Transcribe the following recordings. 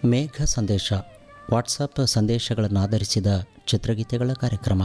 ಮೇಘ ಸಂದೇಶ ವಾಟ್ಸಪ್ ಸಂದೇಶಗಳನ್ನು ಆಧರಿಸಿದ ಚಿತ್ರಗೀತೆಗಳ ಕಾರ್ಯಕ್ರಮ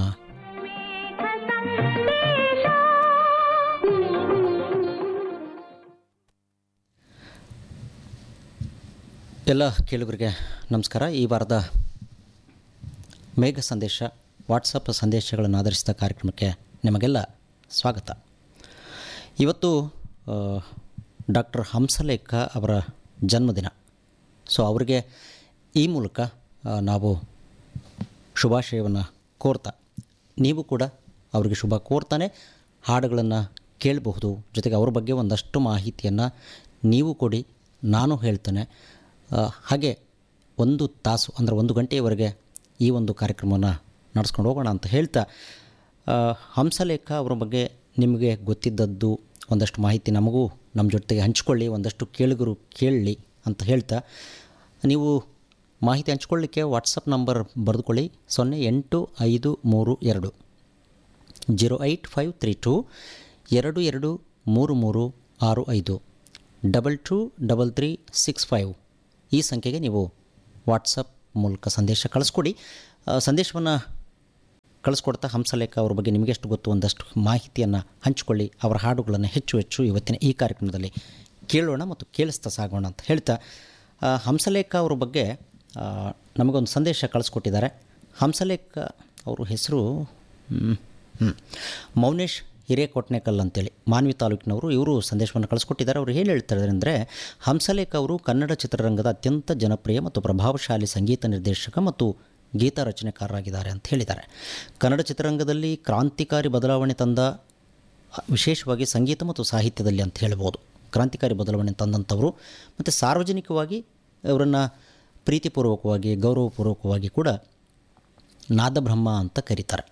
ಎಲ್ಲ ಕೇಳುಗರಿಗೆ ನಮಸ್ಕಾರ ಈ ವಾರದ ಮೇಘ ಸಂದೇಶ ವಾಟ್ಸಪ್ ಸಂದೇಶಗಳನ್ನು ಆಧರಿಸಿದ ಕಾರ್ಯಕ್ರಮಕ್ಕೆ ನಿಮಗೆಲ್ಲ ಸ್ವಾಗತ ಇವತ್ತು ಡಾಕ್ಟರ್ ಹಂಸಲೇಖ ಅವರ ಜನ್ಮದಿನ ಸೊ ಅವರಿಗೆ ಈ ಮೂಲಕ ಆ, ನಾವು ಶುಭಾಶಯವನ್ನು ಕೋರ್ತಾ ನೀವು ಕೂಡ ಅವರಿಗೆ ಶುಭ ಕೋರ್ತಾನೆ ಹಾಡುಗಳನ್ನು ಕೇಳಬಹುದು ಜೊತೆಗೆ ಅವ್ರ ಬಗ್ಗೆ ಒಂದಷ್ಟು ಮಾಹಿತಿಯನ್ನು ನೀವು ಕೊಡಿ ನಾನು ಹೇಳ್ತೇನೆ ಆ, ಹಾಗೆ ಒಂದು ತಾಸು ಅಂದರೆ ಒಂದು ಗಂಟೆಯವರೆಗೆ ಈ ಒಂದು ಕಾರ್ಯಕ್ರಮವನ್ನು ನಡೆಸ್ಕೊಂಡು ಹೋಗೋಣ ಅಂತ ಹೇಳ್ತಾ ಆ, ಹಂಸಲೇಖ ಅವರ ಬಗ್ಗೆ ನಿಮಗೆ ಗೊತ್ತಿದ್ದದ್ದು ಒಂದಷ್ಟು ಮಾಹಿತಿ ನಮಗೂ ನಮ್ಮ ಜೊತೆಗೆ ಹಂಚ್ಕೊಳ್ಳಿ ಒಂದಷ್ಟು ಕೇಳುಗರು ಕೇಳಲಿ ಅಂತ ಹೇಳ್ತಾ ನೀವು ಮಾಹಿತಿ ಹಂಚ್ಕೊಳ್ಳಿಕ್ಕೆ ವಾಟ್ಸಪ್ ನಂಬರ್ ಬರೆದುಕೊಳ್ಳಿ ಸೊನ್ನೆ ಎಂಟು ಐದು ಮೂರು ಎರಡು zero eight five three two ಎರಡು ಎರಡು ಮೂರು ಮೂರು ಆರು ಐದು double two double three six five ಈ ಸಂಖ್ಯೆಗೆ ನೀವು ವಾಟ್ಸಪ್ ಮೂಲಕ ಸಂದೇಶ ಕಳಿಸ್ಕೊಡಿ ಸಂದೇಶವನ್ನು ಕಳಿಸ್ಕೊಡ್ತಾ ಹಂಸಲೇಖ ಅವ್ರ ಬಗ್ಗೆ ನಿಮಗೆಷ್ಟು ಗೊತ್ತು ಒಂದಷ್ಟು ಮಾಹಿತಿಯನ್ನು ಹಂಚಿಕೊಳ್ಳಿ ಅವರ ಹಾಡುಗಳನ್ನು ಹೆಚ್ಚು ಹೆಚ್ಚು ಇವತ್ತಿನ ಈ ಕಾರ್ಯಕ್ರಮದಲ್ಲಿ ಕೇಳೋಣ ಮತ್ತು ಕೇಳಿಸ್ತಾ ಸಾಗೋಣ ಅಂತ ಹೇಳ್ತಾ ಆ, ಹಂಸಲೇಖ ಅವ್ರ ಬಗ್ಗೆ ಆ, ನಮಗೊಂದು ಸಂದೇಶ ಕಳಿಸ್ಕೊಟ್ಟಿದ್ದಾರೆ ಹಂಸಲೇಖ ಅವ್ರ ಹೆಸರು ಹ್ಮ್, ಹ್ಮ್. ಮೌನೇಶ್ ಹಿರೇಕೊಟ್ನೇಕಲ್ ಅಂತೇಳಿ ಮಾನ್ವಿ ತಾಲೂಕಿನವರು ಇವರು ಸಂದೇಶವನ್ನು ಕಳಿಸ್ಕೊಟ್ಟಿದ್ದಾರೆ ಅವರು ಏನು ಹೇಳ್ತಾರೆ ಅಂದರೆ ಹಂಸಲೇಖ ಅವರು ಕನ್ನಡ ಚಿತ್ರರಂಗದ ಅತ್ಯಂತ ಜನಪ್ರಿಯ ಮತ್ತು ಪ್ರಭಾವಶಾಲಿ ಸಂಗೀತ ನಿರ್ದೇಶಕ ಮತ್ತು ಗೀತ ರಚನೆಕಾರರಾಗಿದ್ದಾರೆ ಅಂತ ಹೇಳಿದ್ದಾರೆ ಕನ್ನಡ ಚಿತ್ರರಂಗದಲ್ಲಿ ಕ್ರಾಂತಿಕಾರಿ ಬದಲಾವಣೆ ತಂದ ವಿಶೇಷವಾಗಿ ಸಂಗೀತ ಮತ್ತು ಸಾಹಿತ್ಯದಲ್ಲಿ ಅಂತ ಹೇಳ್ಬೋದು ಕ್ರಾಂತಿಕಾರಿ ಬದಲಾವಣೆ ತಂದಂಥವರು ಮತ್ತು ಸಾರ್ವಜನಿಕವಾಗಿ ಅವರನ್ನು ಪ್ರೀತಿಪೂರ್ವಕವಾಗಿ ಗೌರವಪೂರ್ವಕವಾಗಿ ಕೂಡ ನಾದಬ್ರಹ್ಮ ಅಂತ ಕರೀತಾರೆ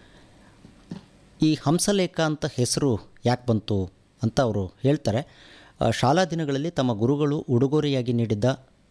ಈ ಹಂಸಲೇಖ ಅಂತ ಹೆಸರು ಯಾಕೆ ಬಂತು ಅಂತ ಅವರು ಹೇಳ್ತಾರೆ ಆ, ಶಾಲಾ ದಿನಗಳಲ್ಲಿ ತಮ್ಮ ಗುರುಗಳು ಉಡುಗೊರೆಯಾಗಿ ನೀಡಿದ್ದ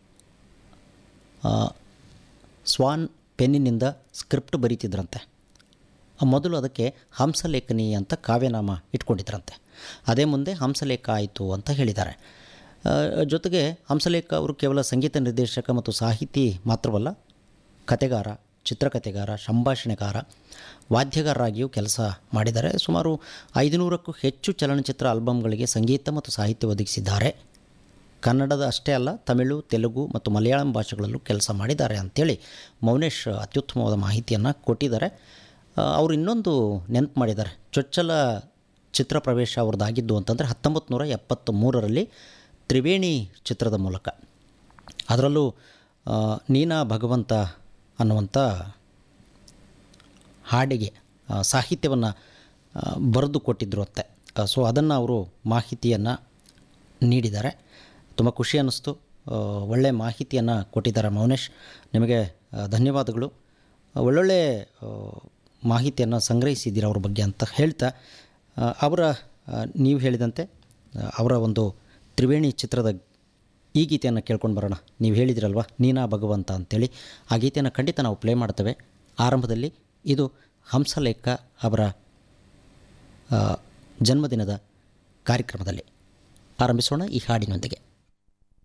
ಆ, ಸ್ವಾನ್ ಪೆನ್ನಿನಿಂದ ಸ್ಕ್ರಿಪ್ಟ್ ಬರೀತಿದ್ರಂತೆ ಆ ಮೊದಲು ಅದಕ್ಕೆ ಹಂಸಲೇಖನಿ ಅಂತ ಕಾವ್ಯನಾಮ ಇಟ್ಕೊಂಡಿದ್ರಂತೆ ಅದೇ ಮುಂದೆ ಹಂಸಲೇಖ ಆಯಿತು ಅಂತ ಹೇಳಿದ್ದಾರೆ ಆ, ಜೊತೆಗೆ ಹಂಸಲೇಖ ಅವರು ಕೇವಲ ಸಂಗೀತ ನಿರ್ದೇಶಕ ಮತ್ತು ಸಾಹಿತಿ ಮಾತ್ರವಲ್ಲ ಕತೆಗಾರ ಚಿತ್ರಕಥೆಗಾರ ಸಂಭಾಷಣೆಗಾರ ವಾದ್ಯಗಾರರಾಗಿಯೂ ಕೆಲಸ ಮಾಡಿದ್ದಾರೆ ಸುಮಾರು ಐದುನೂರಕ್ಕೂ ಹೆಚ್ಚು ಚಲನಚಿತ್ರ ಆಲ್ಬಮ್ಗಳಿಗೆ ಸಂಗೀತ ಮತ್ತು ಸಾಹಿತ್ಯ ಒದಗಿಸಿದ್ದಾರೆ ಕನ್ನಡದ ಅಷ್ಟೇ ಅಲ್ಲ ತಮಿಳು ತೆಲುಗು ಮತ್ತು ಮಲಯಾಳಂ ಭಾಷೆಗಳಲ್ಲೂ ಕೆಲಸ ಮಾಡಿದ್ದಾರೆ ಅಂಥೇಳಿ ಮೌನೇಶ್ ಅತ್ಯುತ್ತಮವಾದ ಮಾಹಿತಿಯನ್ನು ಕೊಟ್ಟಿದ್ದಾರೆ ಆ, ಅವರು ಇನ್ನೊಂದು ನೆನಪು ಮಾಡಿದ್ದಾರೆ ಚೊಚ್ಚಲ ಚಿತ್ರ ಪ್ರವೇಶ ಅವ್ರದ್ದಾಗಿದ್ದು ಅಂತಂದರೆ ಹತ್ತೊಂಬತ್ತು ನೂರ ಎಪ್ಪತ್ತ್ ಮೂರರಲ್ಲಿ ತ್ರಿವೇಣಿ ಚಿತ್ರದ ಮೂಲಕ ಅದರಲ್ಲೂ ಆ, ನೀನಾ ಭಗವಂತ ಅನ್ನುವಂಥ ಹಾಡಿಗೆ ಸಾಹಿತ್ಯವನ್ನು ಬರೆದು ಕೊಟ್ಟಿದ್ದರು ಅಂತೆ ಸೊ ಅದನ್ನು ಅವರು ಮಾಹಿತಿಯನ್ನು ನೀಡಿದ್ದಾರೆ ತುಂಬ ಖುಷಿ ಅನ್ನಿಸ್ತು ಆ, ಒಳ್ಳೆಯ ಮಾಹಿತಿಯನ್ನು ಕೊಟ್ಟಿದ್ದಾರೆ ಮೌನೇಶ್ ನಿಮಗೆ ಆ, ಧನ್ಯವಾದಗಳು ಆ, ಒಳ್ಳೊಳ್ಳೆ ಆ, ಮಾಹಿತಿಯನ್ನು ಸಂಗ್ರಹಿಸಿದ್ದೀರ ಅವ್ರ ಬಗ್ಗೆ ಅಂತ ಹೇಳ್ತಾ ಆ, ಅವರ ಆ, ನೀವು ಹೇಳಿದಂತೆ ಆ, ಅವರ ಒಂದು ತ್ರಿವೇಣಿ ಚಿತ್ರದ ಈ ಗೀತೆಯನ್ನು ಕೇಳ್ಕೊಂಡು ಬರೋಣ ನೀವು ಹೇಳಿದಿರಲ್ವ ನೀನಾ ಭಗವಂತ ಅಂತೇಳಿ ಆ ಗೀತೆಯನ್ನು ಖಂಡಿತ ನಾವು ಪ್ಲೇ ಮಾಡ್ತೇವೆ ಆರಂಭದಲ್ಲಿ ಇದು ಹಂಸಲೇಖ ಅವರ ಆ, ಜನ್ಮದಿನದ ಕಾರ್ಯಕ್ರಮದಲ್ಲಿ ಆರಂಭಿಸೋಣ ಈ ಹಾಡಿನೊಂದಿಗೆ